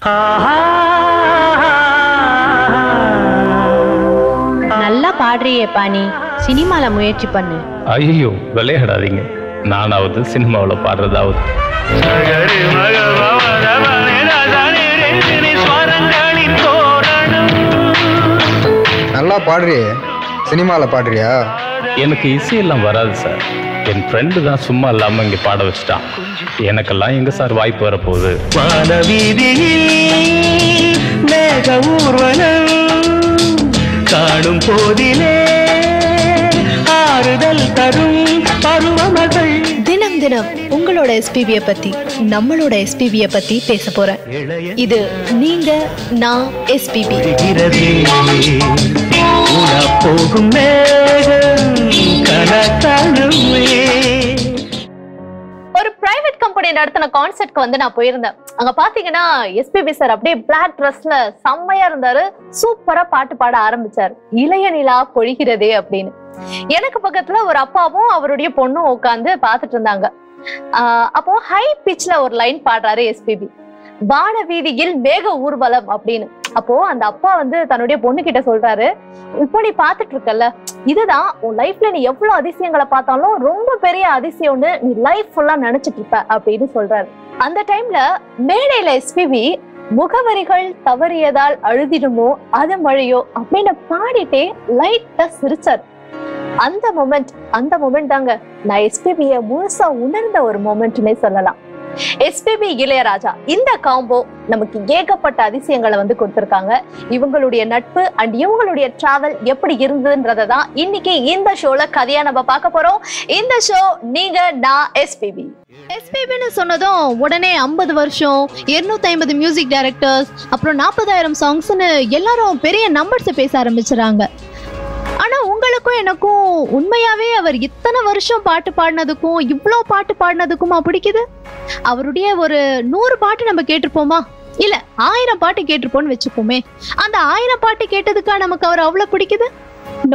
நல்லா பாடுறியேப்பா நீ சினிமால முயற்சி பண்ணு ஐயோ விளையாடாதீங்க நானாவது சினிமாவில் பாடுறதாவது நல்லா பாடுறியே சினிமாவில் பாடுறியா எனக்கு இசையெல்லாம் வராது சார் என் ஃப்ரெண்டு தான் சும்மா இல்லாமல் இங்கே பாட வச்சிட்டான் எனக்கெல்லாம் எங்கே சார் வாய்ப்பு வரப்போகுது வானவீதியில் மேக ஊர்வலம் காணும் போதிலே ஆறுதல் தரும் பருவமகள் தினம் தினம் உங்களோட எஸ்பிபியை பத்தி நம்மளோட எஸ்பிபியை பத்தி பேச போறேன் இது நீங்க நான் எஸ்பிபி இருக்கிறதே போகும் மேகம் கனத்தானுமே ஒரு பிரைவேட் கம்பெனி நடத்தின கான்சர்ட்க்கு வந்து நான் போயிருந்தேன் அங்க பாத்தீங்கன்னா எஸ்பிபி சார் அப்படியே பிளாக் ட்ரெஸ்ல செம்மையா இருந்தாரு சூப்பரா பாட்டு பாட ஆரம்பிச்சாரு இளைய நிலா பொழிகிறதே அப்படின்னு எனக்கு பக்கத்துல ஒரு அப்பாவும் அவருடைய பொண்ணும் உட்காந்து பாத்துட்டு இருந்தாங்க ஆஹ் அப்போ ஹை பிச்ல ஒரு லைன் பாடுறாரு எஸ்பிபி வான வீதியில் மேக ஊர்வலம் அப்படின்னு அப்போ அந்த அப்பா வந்து தன்னுடைய பொண்ணு கிட்ட சொல்றாரு இப்போ நீ பாத்துட்டு இருக்கல்ல இதுதான் உன் லைஃப்ல நீ எவ்வளவு அதிசயங்களை பார்த்தாலும் ரொம்ப பெரிய அதிசயம்னு நீ லைஃப் ஃபுல்லா நினைச்சிட்டு இருப்ப அப்படின்னு சொல்றாரு அந்த டைம்ல மேடையில எஸ்பிபி முகவரிகள் தவறியதால் அழுதிடுமோ அது மழையோ அப்படின்னு பாடிட்டே லைட்டா சிரிச்சாரு அந்த மொமெண்ட் அந்த மொமெண்ட் தாங்க நான் எஸ்பிபிய முழுசா உணர்ந்த ஒரு மொமெண்ட்னே சொல்லலாம் எஸ்பிபி இளையராஜா இந்த காம்போ நமக்கு ஏகப்பட்ட அதிசயங்களை வந்து கொடுத்திருக்காங்க இவங்களுடைய நட்பு அண்ட் இவங்களுடைய டிராவல் எப்படி இருந்ததுன்றதை தான் இன்னைக்கு இந்த ஷோல கதையா நம்ம பார்க்க போறோம் இந்த ஷோ நீங்க நான் எஸ்பிபி எஸ்பிபின்னு சொன்னதும் உடனே ஐம்பது வருஷம் இருநூத்தி ஐம்பது மியூசிக் டைரக்டர்ஸ் அப்புறம் நாற்பதாயிரம் சாங்ஸ்னு எல்லாரும் பெரிய நம்பர்ஸ் பேச ஆரம்பிச்சுறாங்க ஆனா உங்களுக்கும் எனக்கும் உண்மையாவே அவர் இத்தனை வருஷம் பாட்டு பாடினதுக்கும் இவ்வளோ பாட்டு பாடினதுக்குமா பிடிக்குது அவருடைய ஒரு நூறு பாட்டு நம்ம கேட்டிருப்போமா இல்ல ஆயிரம் பாட்டு கேட்டிருப்போம்னு வச்சுப்போமே அந்த ஆயிரம் பாட்டு கேட்டதுக்கா நமக்கு அவர் அவ்வளவு பிடிக்குது நோ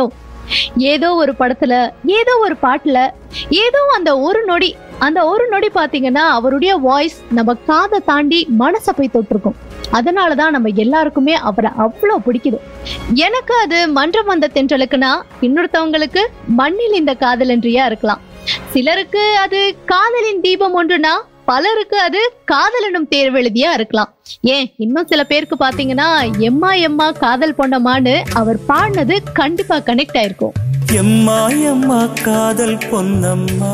ஏதோ ஒரு படத்துல ஏதோ ஒரு பாட்டுல ஏதோ அந்த ஒரு நொடி அந்த ஒரு நொடி பாத்தீங்கன்னா அவருடைய வாய்ஸ் நம்ம காதை தாண்டி மனசை போய் தொட்டிருக்கும் அதனாலதான் நம்ம எல்லாருக்குமே அவரை அவ்வளோ பிடிக்குது எனக்கு அது மன்றம் வந்த தென்றலுக்குன்னா இன்னொருத்தவங்களுக்கு மண்ணில் இந்த காதலன்றியா இருக்கலாம் சிலருக்கு அது காதலின் தீபம் ஒன்றுனா பலருக்கு அது காதலனும் தேர்வெழுதியா இருக்கலாம் ஏன் இன்னும் சில பேருக்கு பாத்தீங்கன்னா எம்மா எம்மா காதல் பொண்ணமான்னு அவர் பாடினது கண்டிப்பா கனெக்ட் ஆயிருக்கும் எம்மா எம்மா காதல் பொன்னம்மா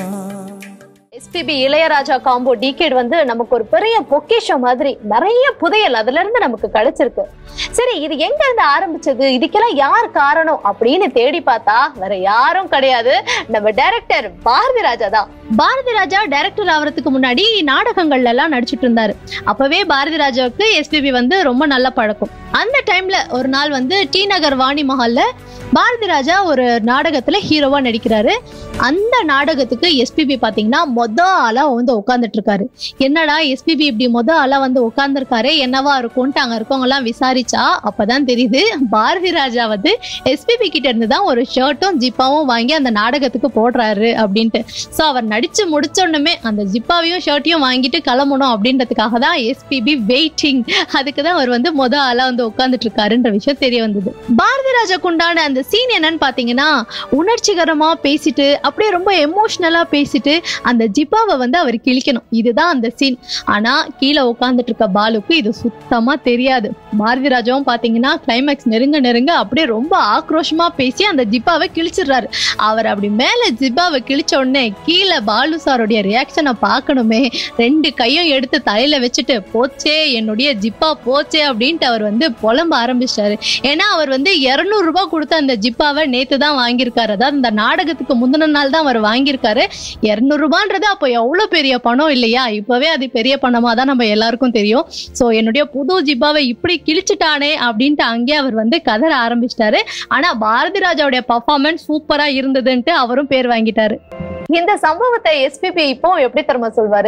எஸ்பிபி இளையராஜா காம்போ டிகேட் வந்து நமக்கு ஒரு பெரிய பொக்கிஷம் மாதிரி நிறைய புதையல் அதுல இருந்து நமக்கு கிடைச்சிருக்கு சரி இது எங்க இருந்து ஆரம்பிச்சது இதுக்கெல்லாம் யார் காரணம் அப்படின்னு தேடி பார்த்தா வேற யாரும் கிடையாது நம்ம டைரக்டர் பாரதி ராஜா தான் பாரதி ராஜா டைரக்டர் ஆகிறதுக்கு முன்னாடி நாடகங்கள்ல எல்லாம் நடிச்சிட்டு இருந்தாரு அப்பவே பாரதி ராஜாவுக்கு எஸ்பிபி வந்து ரொம்ப நல்ல பழக்கம் அந்த டைம்ல ஒரு நாள் வந்து டி நகர் வாணி மஹால்ல பாரதி ராஜா ஒரு நாடகத்துல ஹீரோவா நடிக்கிறாரு அந்த நாடகத்துக்கு எஸ்பிபி பாத்தீங்கன்னா மொத ஆளா வந்து உட்காந்துட்டு இருக்காரு என்னடா எஸ்பிபி இப்படி மொத ஆளா வந்து உட்கார்ந்துருக்காரு என்னவா இருக்கும்ட்டு அங்க இருக்கவங்க எல்லாம் விசாரிச்சா அப்பதான் தெரியுது பாரதி ராஜா வந்து எஸ்பிபி கிட்ட இருந்து தான் ஒரு ஷர்ட்டும் ஜிப்பாவும் வாங்கி அந்த நாடகத்துக்கு போடுறாரு அப்படின்ட்டு ஸோ அவர் நடிச்சு முடிச்சோன்னுமே அந்த ஜிப்பாவையும் ஷர்ட்டையும் வாங்கிட்டு கிளம்பணும் அப்படின்றதுக்காக தான் எஸ்பிபி வெயிட்டிங் அதுக்கு தான் அவர் வந்து மொத ஆளா வந்து உட்கார்ந்துட்டு இருக்காருன்ற விஷயம் தெரிய வந்தது பாரதி ராஜாக்கு உண்டான அந்த சீன் என்னன்னு பாத்தீங்கன்னா உணர்ச்சிகரமா பேசிட்டு அப்படியே ரொம்ப எமோஷனலா பேசிட்டு அந்த ஜிப்பாவை வந்து அவர் கிழிக்கணும் இதுதான் அந்த சீன் ஆனா கீழே உட்கார்ந்துட்டு இருக்க பாலுக்கு இது சுத்தமா தெரியாது பாரதி ராஜாவும் பாத்தீங்கன்னா கிளைமேக்ஸ் நெருங்க நெருங்க அப்படியே ரொம்ப ஆக்ரோஷமா பேசி அந்த ஜிப்பாவை கிழிச்சிடுறாரு அவர் அப்படி மேல ஜிப்பாவை கிழிச்ச உடனே கீழே பாலு சாருடைய ரியாக்ஷனை பார்க்கணுமே ரெண்டு கையும் எடுத்து தலையில வச்சுட்டு போச்சே என்னுடைய ஜிப்பா போச்சே அப்படின்ட்டு அவர் வந்து புலம்ப ஆரம்பிச்சிட்டாரு ஏன்னா அவர் வந்து 200 ரூபாய் கொடுத்து அந்த ஜிப்பாவை நேத்து தான் வாங்கியிருக்காரு அதாவது இந்த நாடகத்துக்கு முந்தின நாள் தான் அவர் வாங்கியிருக்காரு 200 ரூபான்றது அப்போ எவ்வளவு பெரிய பணம் இல்லையா இப்பவே அது பெரிய பணமா தான் நம்ம எல்லாருக்கும் தெரியும் சோ என்னுடைய புது ஜிப்பாவை இப்படி கிழிச்சிட்டானே அப்படின்ட்டு அங்கேயே அவர் வந்து கதற ஆரம்பிச்சிட்டாரு ஆனா பாரதி ராஜாவுடைய பர்ஃபார்மன்ஸ் சூப்பரா இருந்ததுன்ட்டு அவரும் பேர் வாங்கிட்டாரு இந்த சம்பவத்தை எஸ்பிபி இப்போ எப்படி தெரியுமா சொல்வாரு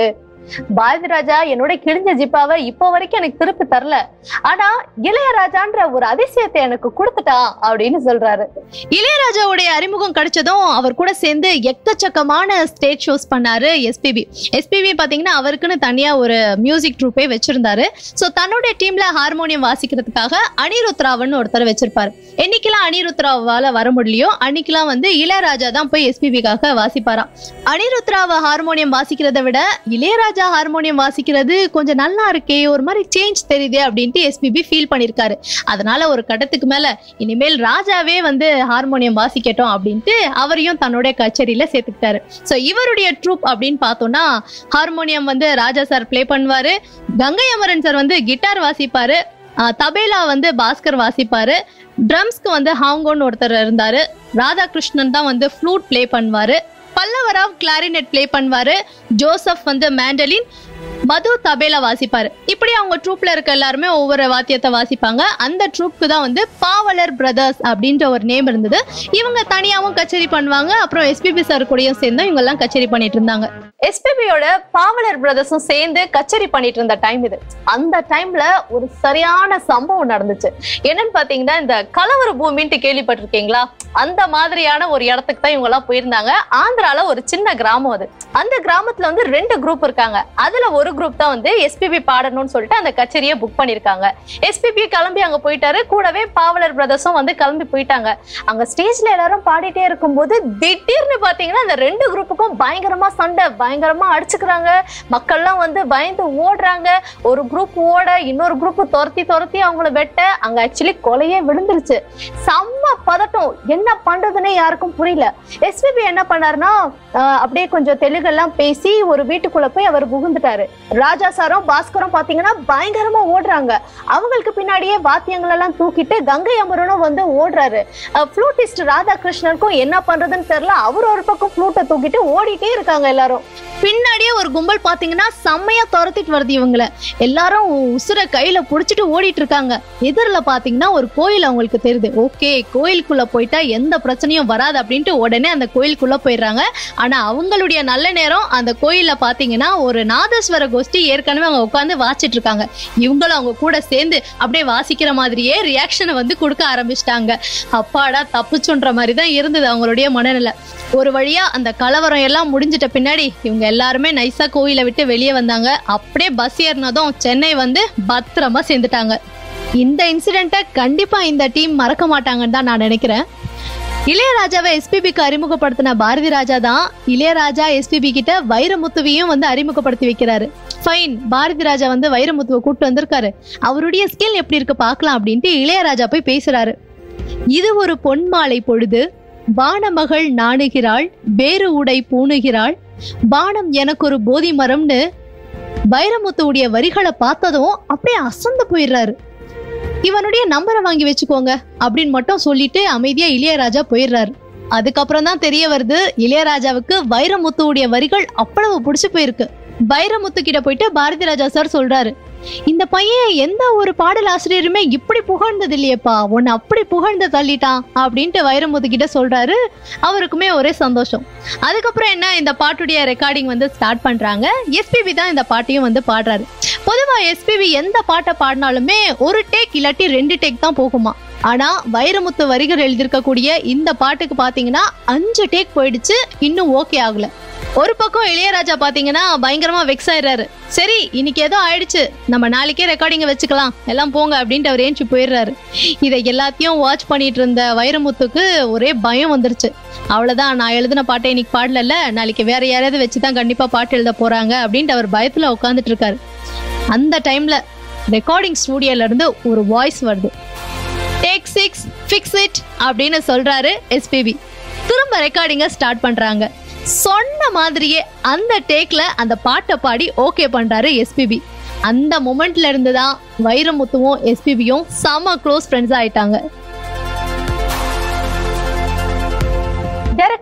பாரதி ராஜா என்னோட கிழிஞ்ச ஜிப்பாவை இப்போ வரைக்கும் எனக்கு திருப்பி தரல ஆனா இளையராஜான்ற ஒரு அதிசயத்தை எனக்கு கொடுத்துட்டான் அப்படின்னு சொல்றாரு இளையராஜாவுடைய அறிமுகம் கிடைச்சதும் அவர் கூட சேர்ந்து எக்கச்சக்கமான ஸ்டேஜ் ஷோஸ் பண்ணாரு எஸ்பிபி எஸ்பிபி பாத்தீங்கன்னா அவருக்குன்னு தனியா ஒரு மியூசிக் ட்ரூப்பே வச்சிருந்தாரு ஸோ தன்னுடைய டீம்ல ஹார்மோனியம் வாசிக்கிறதுக்காக அனிருத்ராவன் ஒருத்தர் வச்சிருப்பாரு என்னைக்கெல்லாம் அனிருத்ராவால வர முடியலையோ அன்னைக்கெல்லாம் வந்து இளையராஜா தான் போய் எஸ்பிபிக்காக வாசிப்பாராம் அனிருத்ராவை ஹார்மோனியம் வாசிக்கிறத விட இளையராஜா ஹார்மோனியம் வாசிக்கிறது கொஞ்சம் நல்லா இருக்கே ஒரு மாதிரி சேஞ்ச் தெரியுதே அப்படின்ட்டு எஸ்பிபி ஃபீல் பண்ணியிருக்காரு அதனால ஒரு கட்டத்துக்கு மேல இனிமேல் ராஜாவே வந்து ஹார்மோனியம் வாசிக்கட்டும் அப்படின்ட்டு அவரையும் தன்னுடைய கச்சேரியில சேர்த்துக்கிட்டாரு ஸோ இவருடைய ட்ரூப் அப்படின்னு பார்த்தோம்னா ஹார்மோனியம் வந்து ராஜா சார் ப்ளே பண்ணுவாரு கங்கை அமரன் சார் வந்து கிட்டார் வாசிப்பாரு ஆஹ் தபேலா வந்து பாஸ்கர் வாசிப்பாரு ட்ரம்ஸ்க்கு வந்து ஹாங்கோன்னு ஒருத்தர் இருந்தாரு ராதாகிருஷ்ணன் தான் வந்து ஃப்ளூட் ப்ளே பண்ணுவாரு பல்லவராவ் கிளாரினெட் ப்ளே பண்ணுவாரு ஜோசப் வந்து மேண்டலின் மது தபேலா வாசிப்பாரு இப்படி அவங்க ட்ரூப்ல இருக்க எல்லாருமே ஒவ்வொரு வாத்தியத்தை வாசிப்பாங்க அந்த ட்ரூப்க்கு தான் வந்து பாவலர் பிரதர்ஸ் அப்படின்ற ஒரு நேம் இருந்தது இவங்க தனியாவும் கச்சேரி பண்ணுவாங்க அப்புறம் எஸ்பிபி சார் கூடயும் சேர்ந்து இவங்க எல்லாம் கச்சேரி பண்ணிட்டு இருந்தாங்க எஸ்பிபியோட பாவலர் பிரதர்ஸும் சேர்ந்து கச்சேரி பண்ணிட்டு இருந்த டைம் இது அந்த டைம்ல ஒரு சரியான சம்பவம் நடந்துச்சு என்னன்னு பாத்தீங்கன்னா இந்த கலவர பூமின்ட்டு கேள்விப்பட்டிருக்கீங்களா அந்த மாதிரியான ஒரு இடத்துக்கு தான் இவங்க எல்லாம் போயிருந்தாங்க ஆந்திரால ஒரு சின்ன கிராமம் அது அந்த கிராமத்துல வந்து ரெண்டு குரூப் இருக்காங்க அதுல ஒரு குரூப் தான் வந்து எஸ்பிபி பாடணும்னு சொல்லிட்டு அந்த கச்சேரியை புக் பண்ணிருக்காங்க எஸ்பிபி கிளம்பி அங்க போயிட்டாரு கூடவே பாவலர் பிரதர்ஸும் வந்து கிளம்பி போயிட்டாங்க அங்க ஸ்டேஜ்ல எல்லாரும் பாடிட்டே இருக்கும்போது திடீர்னு பாத்தீங்கன்னா அந்த ரெண்டு குரூப்புக்கும் பயங்கரமா சண்டை பயங்கரமா அடிச்சுக்கிறாங்க மக்கள்லாம் வந்து பயந்து ஓடுறாங்க ஒரு குரூப் ஓட இன்னொரு குரூப் துரத்தி துரத்தி அவங்கள வெட்ட அங்க ஆக்சுவலி கொலையே விழுந்துருச்சு செம்ம பதட்டம் என்ன பண்றதுன்னே யாருக்கும் புரியல எஸ்பிபி என்ன பண்ணாருன்னா ஆஹ், அப்படியே கொஞ்சம் தெலுங்கெல்லாம் பேசி ஒரு வீட்டுக்குள்ள போய் அவர் புகுந்துட்டாரு ராஜா சாரும் பாஸ்கரும் பாத்தீங்கன்னா பயங்கரமா ஓடுறாங்க அவங்களுக்கு பின்னாடியே வாத்தியங்கள் எல்லாம் தூக்கிட்டு கங்கை அமரனும் வந்து ஓடுறாரு ஃப்ளூட்டிஸ்ட் ராதாகிருஷ்ணனுக்கும் என்ன பண்றதுன்னு தெரியல அவர் ஒரு பக்கம் ஃப்ளூட்டை தூக்கிட்டு ஓடிட்டே இருக்காங்க எல்லாரும் பின்னாடியே ஒரு கும்பல் பாத்தீங்கன்னா செம்மையா துரத்திட்டு வருது இவங்கள எல்லாரும் உசுர கையில புடிச்சிட்டு ஓடிட்டு இருக்காங்க எதிரில பாத்தீங்கன்னா ஒரு கோயில் அவங்களுக்கு தெரியுது ஓகே கோயிலுக்குள்ள போயிட்டா எந்த பிரச்சனையும் வராது அப்படின்ட்டு உடனே அந்த கோயிலுக்குள்ள போயிடுறாங்க ஆனா அவங்களுடைய நல்ல நேரம் அந்த கோயில்ல பாத்தீங்கன்னா ஒரு நாதஸ்வர கோஷ்டி ஏற்கனவே அவங்க உட்காந்து வாசிட்டு இருக்காங்க இவங்களும் அவங்க கூட சேர்ந்து அப்படியே வாசிக்கிற மாதிரியே ரியாக்ஷனை வந்து கொடுக்க ஆரம்பிச்சிட்டாங்க அப்பாடா தப்புச்சுன்ற மாதிரி தான் இருந்தது அவங்களுடைய மனநிலை ஒரு வழியா அந்த கலவரம் எல்லாம் முடிஞ்சிட்ட பின்னாடி இவங்க எல்லாருமே நைஸா கோயிலை விட்டு வெளியே வந்தாங்க அப்படியே பஸ் ஏறினதும் சென்னை வந்து பத்திரமா சேர்ந்துட்டாங்க இந்த இன்சிடென்ட்டை கண்டிப்பா இந்த டீம் மறக்க மாட்டாங்கன்னு தான் நான் நினைக்கிறேன் இளையராஜாவை எஸ்பிபிக்கு அறிமுகப்படுத்தின பாரதி ராஜா தான் இளையராஜா எஸ்பிபி கிட்ட வைரமுத்துவையும் வந்து அறிமுகப்படுத்தி வைக்கிறாரு ஃபைன் பாரதி ராஜா வந்து வைரமுத்துவை கூட்டு வந்திருக்காரு அவருடைய ஸ்கில் எப்படி இருக்கு பார்க்கலாம் அப்படின்ட்டு இளையராஜா போய் பேசுறாரு இது ஒரு பொன்மாலை பொழுது வானமகள் நாணுகிறாள் வேறு உடை பூணுகிறாள் வானம் எனக்கு ஒரு போதி மரம்னு வைரமுத்துவுடைய வரிகளை பார்த்ததும் அப்படியே அசந்து போயிடுறாரு இவனுடைய நம்பரை வாங்கி வச்சுக்கோங்க அப்படின்னு மட்டும் சொல்லிட்டு அமைதியா இளையராஜா போயிடுறாரு அதுக்கப்புறம் தான் தெரிய வருது இளையராஜாவுக்கு வைரமுத்துவுடைய வரிகள் அவ்வளவு பிடிச்சு போயிருக்கு வைரமுத்து கிட்ட போயிட்டு பாரதி ராஜா சார் சொல்றாரு இந்த பையன் எந்த ஒரு பாடல் ஆசிரியருமே இப்படி புகழ்ந்தது இல்லையேப்பா உன்னை அப்படி புகழ்ந்து தள்ளிட்டான் அப்படின்ட்டு வைரமுத்து கிட்ட சொல்றாரு அவருக்குமே ஒரே சந்தோஷம் அதுக்கப்புறம் என்ன இந்த பாட்டுடைய ரெக்கார்டிங் வந்து ஸ்டார்ட் பண்றாங்க எஸ்பிபி தான் இந்த பாட்டையும் வந்து பாடுறாரு பொதுவா எஸ்பிபி எந்த பாட்டை பாடினாலுமே ஒரு டேக் இல்லாட்டி ரெண்டு டேக் தான் போகுமா ஆனா வைரமுத்து வரிகள் எழுதியிருக்கக்கூடிய இந்த பாட்டுக்கு பாத்தீங்கன்னா அஞ்சு டேக் போயிடுச்சு இன்னும் ஓகே ஆகல ஒரு பக்கம் இளையராஜா பாத்தீங்கன்னா பயங்கரமா வெக்ஸ் ஆயிடுறாரு சரி இன்னைக்கு ஏதோ ஆயிடுச்சு நம்ம நாளைக்கே ரெக்கார்டிங்க வச்சுக்கலாம் எல்லாம் போங்க அப்படின்ட்டு அவர் ஏஞ்சி போயிடுறாரு இதை எல்லாத்தையும் வாட்ச் பண்ணிட்டு இருந்த வைரமுத்துக்கு ஒரே பயம் வந்துருச்சு அவ்வளவுதான் நான் எழுதின பாட்டை இன்னைக்கு பாடலல்ல நாளைக்கு வேற யாரையாவது வச்சு தான் கண்டிப்பா பாட்டு எழுத போறாங்க அப்படின்ட்டு அவர் பயத்துல உட்காந்துட்டு இருக்காரு அந்த டைம்ல ரெக்கார்டிங் ஸ்டூடியோல இருந்து ஒரு வாய்ஸ் வருது டேக் சிக்ஸ் ஃபிக்ஸ் இட் அப்படின்னு சொல்றாரு எஸ்பிபி திரும்ப ரெக்கார்டிங்க ஸ்டார்ட் பண்றாங்க சொன்ன மாதிரியே அந்த டேக்ல அந்த பாட்டை பாடி ஓகே பண்றாரு எஸ்பிபி அந்த மொமெண்ட்ல இருந்து தான் வைரமுத்துவும் எஸ்பிபியும் செம க்ளோஸ் ஃப்ரெண்ட்ஸ் ஆயிட்டாங்க டைரக்டர்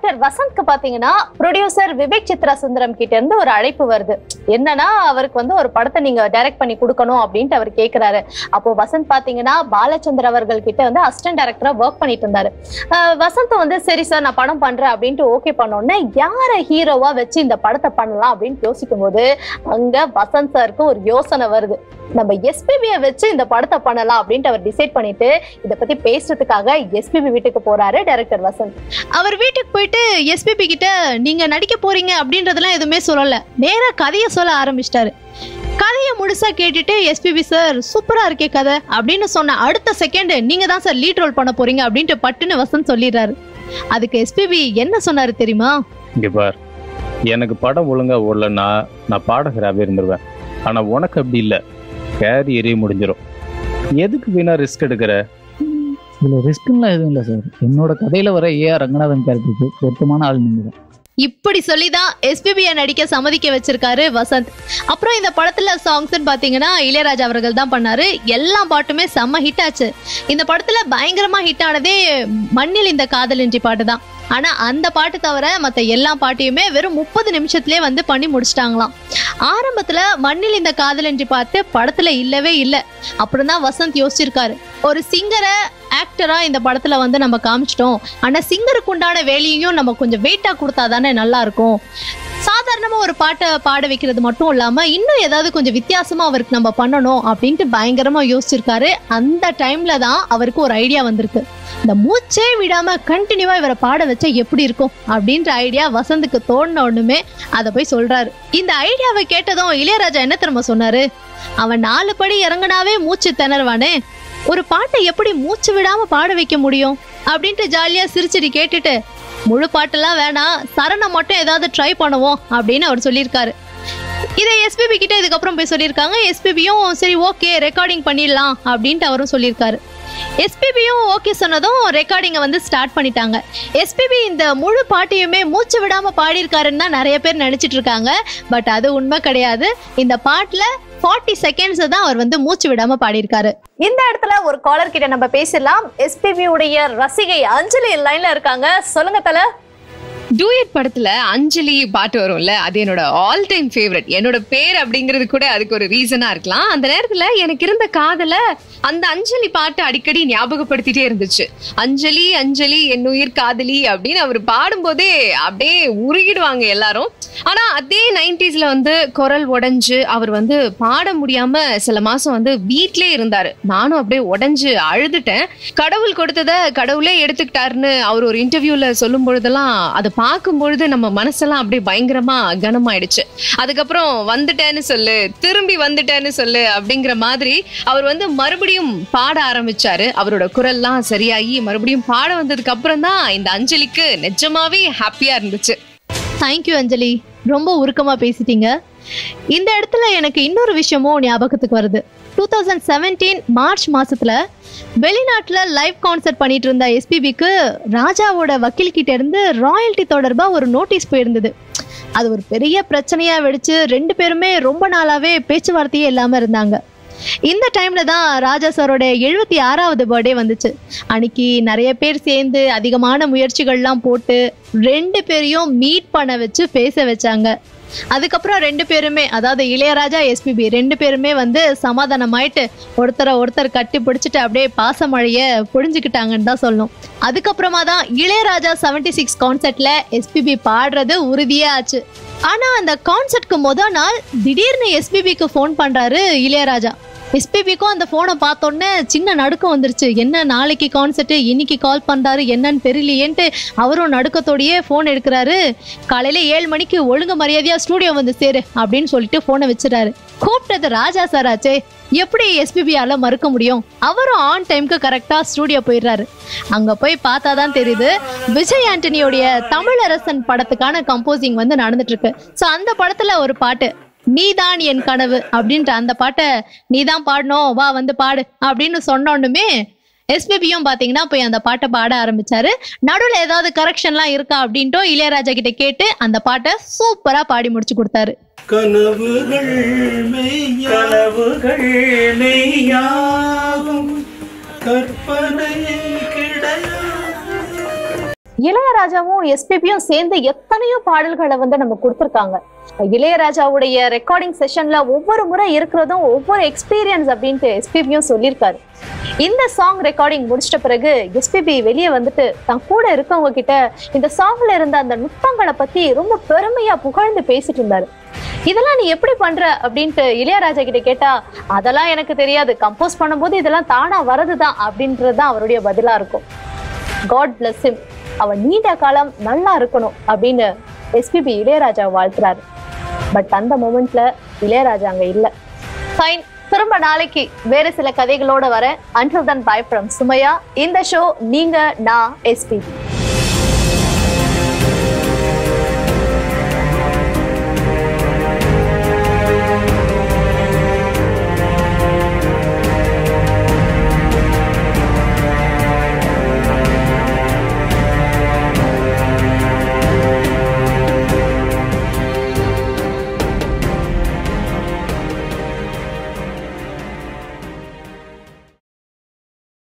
டைரக்டர் வசந்த்க்கு பாத்தீங்கன்னா ப்ரொடியூசர் விவேக் சித்ரா சுந்தரம் கிட்ட இருந்து ஒரு அழைப்பு வருது என்னன்னா அவருக்கு வந்து ஒரு படத்தை நீங்க டைரக்ட் பண்ணி கொடுக்கணும் அப்படின்ட்டு அவர் கேக்குறாரு அப்போ வசந்த் பாத்தீங்கன்னா பாலச்சந்தர் அவர்கள் கிட்ட வந்து அசிஸ்டன்ட் டைரக்டரா ஒர்க் பண்ணிட்டு இருந்தாரு ஆஹ் வசந்த் வந்து சரி சார் நான் படம் பண்றேன் அப்படின்ட்டு ஓகே பண்ணோடனே யார ஹீரோவா வச்சு இந்த படத்தை பண்ணலாம் அப்படின்னு யோசிக்கும் போது அங்க வசந்த் சாருக்கு ஒரு யோசனை வருது நம்ம எஸ்பிபியை வச்சு இந்த படத்தை பண்ணலாம் அப்படின்ட்டு அவர் டிசைட் பண்ணிட்டு இத பத்தி பேசுறதுக்காக எஸ்பிபி வீட்டுக்கு போறாரு டைரக்டர் வசந்த் அவர் வீட்டுக்கு போயிட்டு எஸ்பிபி கிட்ட நீங்க நடிக்க போறீங்க அப்படின்றதெல்லாம் எதுவுமே சொல்லல நேரா கதையை சொல்ல ஆரம்பிச்சிட்டாரு கதையை முழுசா கேட்டுட்டு எஸ்பிபி சார் சூப்பரா இருக்கே கதை அப்படின்னு சொன்ன அடுத்த செகண்ட் நீங்க தான் சார் லீட் ரோல் பண்ண போறீங்க அப்படின்ட்டு பட்டுன்னு வசந்த் சொல்லிடுறாரு அதுக்கு எஸ்பிபி என்ன சொன்னாரு தெரியுமா இங்க பார் எனக்கு படம் ஒழுங்கா ஓடலன்னா நான் பாடகராகவே இருந்துருவேன் ஆனா உனக்கு அப்படி இல்லை கேரியரே முடிஞ்சிடும் எதுக்கு வீணா ரிஸ்க் எடுக்கிற இதுல ரிஸ்க்லாம் எதுவும் இல்லை சார் என்னோட கதையில வர ஏஆர் ரங்கநாதன் கேரக்டருக்கு பொருத்தமான ஆள் நீங்க தான் இப்படி சொல்லிதான் எஸ்பிபியை நடிக்க சம்மதிக்க வச்சிருக்காரு வசந்த் அப்புறம் இந்த படத்துல சாங்ஸ் பாத்தீங்கன்னா இளையராஜா அவர்கள் தான் பண்ணாரு எல்லா பாட்டுமே செம்ம ஹிட் ஆச்சு இந்த படத்துல பயங்கரமா ஹிட் ஆனதே மண்ணில் இந்த காதலின்றி பாட்டு தான் ஆனா அந்த பாட்டு தவிர மத்த எல்லா பாட்டையுமே வெறும் முப்பது நிமிஷத்துலயே வந்து பண்ணி முடிச்சிட்டாங்களாம் ஆரம்பத்துல மண்ணில் இந்த காதலின்றி பாட்டு படத்துல இல்லவே இல்லை அப்புறம் தான் வசந்த் யோசிச்சிருக்காரு ஒரு சிங்கரை ஆக்டரா இந்த படத்துல வந்து நம்ம காமிச்சிட்டோம் ஆனா சிங்கருக்கு உண்டான வேலையையும் நம்ம கொஞ்சம் வெயிட்டா கொடுத்தா தானே நல்லா இருக்கும் சாதாரணமா ஒரு பாட்டை பாட வைக்கிறது மட்டும் இல்லாம இன்னும் ஏதாவது கொஞ்சம் வித்தியாசமா அவருக்கு நம்ம பண்ணணும் அப்படின்ட்டு பயங்கரமா யோசிச்சிருக்காரு அந்த டைம்ல தான் அவருக்கு ஒரு ஐடியா வந்திருக்கு இந்த மூச்சே விடாம கண்டினியூவா இவரை பாட வச்சா எப்படி இருக்கும் அப்படின்ற ஐடியா வசந்துக்கு தோணுன ஒண்ணுமே அதை போய் சொல்றாரு இந்த ஐடியாவை கேட்டதும் இளையராஜா என்ன தெரியுமா சொன்னாரு அவன் நாலு படி இறங்குனாவே மூச்சு திணறுவானே ஒரு பாட்டை எப்படி மூச்சு விடாம பாட வைக்க முடியும் அப்படின்ட்டு ஜாலியா சிரிச்சிட்டு கேட்டுட்டு முழு பாட்டெல்லாம் வேணாம் சரணம் மட்டும் ஏதாவது ட்ரை பண்ணுவோம் அப்படின்னு அவர் சொல்லியிருக்காரு இதை எஸ்பிபி கிட்ட இதுக்கப்புறம் போய் சொல்லியிருக்காங்க எஸ்பிபியும் சரி ஓகே ரெக்கார்டிங் பண்ணிடலாம் அப்படின்ட்டு அவரும் சொல்லியிருக்காரு எஸ்பிபியும் ஓகே சொன்னதும் ரெக்கார்டிங்கை வந்து ஸ்டார்ட் பண்ணிட்டாங்க எஸ்பிபி இந்த முழு பாட்டையுமே மூச்சு விடாம பாடியிருக்காருன்னு தான் நிறைய பேர் நினைச்சிட்டு இருக்காங்க பட் அது உண்மை கிடையாது இந்த பாட்டுல ஃபார்ட்டி செகண்ட்ஸ் தான் அவர் வந்து மூச்சு விடாம பாடியிருக்காரு இந்த இடத்துல ஒரு காலர் கிட்ட நம்ம பேசலாம் எஸ்பிபி உடைய ரசிகை அஞ்சலி லைன்ல இருக்காங்க சொல்லுங்க தல டூயட் படத்துல அஞ்சலி பாட்டு வரும்ல அது என்னோட ஆல் டைம் ஃபேவரட் என்னோட பேர் அப்படிங்கிறது கூட அதுக்கு ஒரு ரீசனா இருக்கலாம் அந்த நேரத்துல எனக்கு இருந்த காதல அந்த அஞ்சலி பாட்டு அடிக்கடி ஞாபகப்படுத்திட்டே இருந்துச்சு அஞ்சலி அஞ்சலி என் உயிர் காதலி அப்படின்னு அவர் பாடும்போதே அப்படியே உருகிடுவாங்க எல்லாரும் ஆனா அதே நைன்டிஸ்ல வந்து குரல் உடைஞ்சு அவர் வந்து பாட முடியாம சில மாசம் வந்து வீட்லயே இருந்தாரு நானும் அப்படியே உடைஞ்சு அழுதுட்டேன் கடவுள் கொடுத்தத கடவுளே எடுத்துக்கிட்டாருன்னு அவர் ஒரு இன்டர்வியூல சொல்லும் பொழுதெல்லாம் அதை பார்க்கும் பொழுது நம்ம மனசெல்லாம் அப்படியே பயங்கரமா கனமாயிடுச்சு அதுக்கப்புறம் வந்துட்டேன்னு சொல்லு திரும்பி வந்துட்டேன்னு சொல்லு அப்படிங்கிற மாதிரி அவர் வந்து மறுபடியும் பாட ஆரம்பிச்சாரு அவரோட குரல்லாம் சரியாகி மறுபடியும் பாட வந்ததுக்கு அப்புறம் தான் இந்த அஞ்சலிக்கு நிஜமாவே ஹாப்பியா இருந்துச்சு தேங்க்யூ அஞ்சலி ரொம்ப உருக்கமா பேசிட்டீங்க இந்த இடத்துல எனக்கு இன்னொரு விஷயமும் ஞாபகத்துக்கு வருது டூ தௌசண்ட் செவன்டீன் மார்ச் மாசத்துல வெளிநாட்டுல லைவ் கான்சர்ட் பண்ணிட்டு இருந்த எஸ்பிபிக்கு ராஜாவோட வக்கீல் கிட்ட இருந்து ராயல்டி தொடர்பா ஒரு நோட்டீஸ் போயிருந்தது அது ஒரு பெரிய பிரச்சனையா வெடிச்சு ரெண்டு பேருமே ரொம்ப நாளாவே பேச்சுவார்த்தையே இல்லாம இருந்தாங்க இந்த டைம்ல தான் ராஜா சாரோட எழுபத்தி ஆறாவது பர்த்டே வந்துச்சு அன்னைக்கு நிறைய பேர் சேர்ந்து அதிகமான முயற்சிகள்லாம் போட்டு ரெண்டு பேரையும் மீட் பண்ண வச்சு பேச வச்சாங்க அதுக்கப்புறம் ரெண்டு பேருமே அதாவது இளையராஜா எஸ்பிபி ரெண்டு பேருமே வந்து சமாதானமாயிட்டு ஒருத்தரை ஒருத்தர் கட்டி பிடிச்சிட்டு அப்படியே பாசமழைய புழிஞ்சுக்கிட்டாங்கன்னு தான் சொல்லணும் அதுக்கப்புறமா தான் இளையராஜா செவன்டி சிக்ஸ் கான்சர்ட்ல எஸ்பிபி பாடுறது உறுதியே ஆச்சு ஆனா அந்த கான்சர்ட்க்கு முத நாள் திடீர்னு எஸ்பிபிக்கு ஃபோன் பண்றாரு இளையராஜா எஸ்பிபிக்கும் அந்த ஃபோனை பார்த்தோன்னே சின்ன நடுக்கம் வந்துருச்சு என்ன நாளைக்கு கான்சர்ட் இன்னைக்கு கால் பண்றாரு என்னன்னு தெரியலையேன்ட்டு அவரும் நடுக்கத்தோடயே ஃபோன் எடுக்கிறாரு காலையில ஏழு மணிக்கு ஒழுங்கு மரியாதையா ஸ்டூடியோ வந்து சேரு அப்படின்னு சொல்லிட்டு ஃபோனை வச்சிடறாரு கூப்பிட்டது ராஜா சார் ஆச்சே எப்படி எஸ்பிபியால மறுக்க முடியும் அவரும் ஆன் டைம்க்கு கரெக்டா ஸ்டூடியோ போயிடுறாரு அங்க போய் பார்த்தா தான் தெரியுது விஜய் ஆண்டனியோடைய தமிழரசன் படத்துக்கான கம்போசிங் வந்து நடந்துட்டு இருக்கு ஸோ அந்த படத்துல ஒரு பாட்டு நீதான் என் கனவு அப்படின்ற அந்த பாட்டை நீதான் பாடணும் வா வந்து பாடு அப்படின்னு சொன்னோன்னுமே எஸ்பிபியும் பாத்தீங்கன்னா போய் அந்த பாட்டை பாட ஆரம்பிச்சாரு நடுவில் ஏதாவது கரெக்ஷன்லாம் இருக்கா அப்படின்ட்டு இளையராஜா கிட்ட கேட்டு அந்த பாட்டை சூப்பரா பாடி முடிச்சு கொடுத்தாரு கனவுகள் மெய்யா கனவுகள் மெய்யாகும் கற்பனை கிடையாது இளையராஜாவும் எஸ்பிபியும் சேர்ந்து எத்தனையோ பாடல்களை வந்து நம்ம கொடுத்துருக்காங்க இளையராஜாவுடைய ரெக்கார்டிங் செஷன்ல ஒவ்வொரு முறை இருக்கிறதும் ஒவ்வொரு எக்ஸ்பீரியன்ஸ் அப்படின்ட்டு எஸ்பிபியும் சொல்லியிருக்காரு இந்த சாங் ரெக்கார்டிங் முடிச்சிட்ட பிறகு எஸ்பிபி வெளியே வந்துட்டு தன் கூட இருக்கவங்க கிட்ட இந்த சாங்ல இருந்த அந்த நுட்பங்களை பத்தி ரொம்ப பெருமையா புகழ்ந்து பேசிட்டு இருந்தாரு இதெல்லாம் நீ எப்படி பண்ற அப்படின்ட்டு இளையராஜா கிட்ட கேட்டா அதெல்லாம் எனக்கு தெரியாது கம்போஸ் பண்ணும்போது இதெல்லாம் தானா வரதுதான் அப்படின்றது தான் அவருடைய பதிலா இருக்கும் காட் bless him அவன் நீண்ட காலம் நல்லா இருக்கணும் அப்படின்னு எஸ்பிபி இளையராஜா வாழ்த்துறாரு பட் அந்த மொமெண்ட்ல இளையராஜா அங்க இல்ல ஃபைன் திரும்ப நாளைக்கு வேற சில கதைகளோட வரேன் until then bye from Sumaiya இந்த ஷோ நீங்க நான் எஸ்பிபி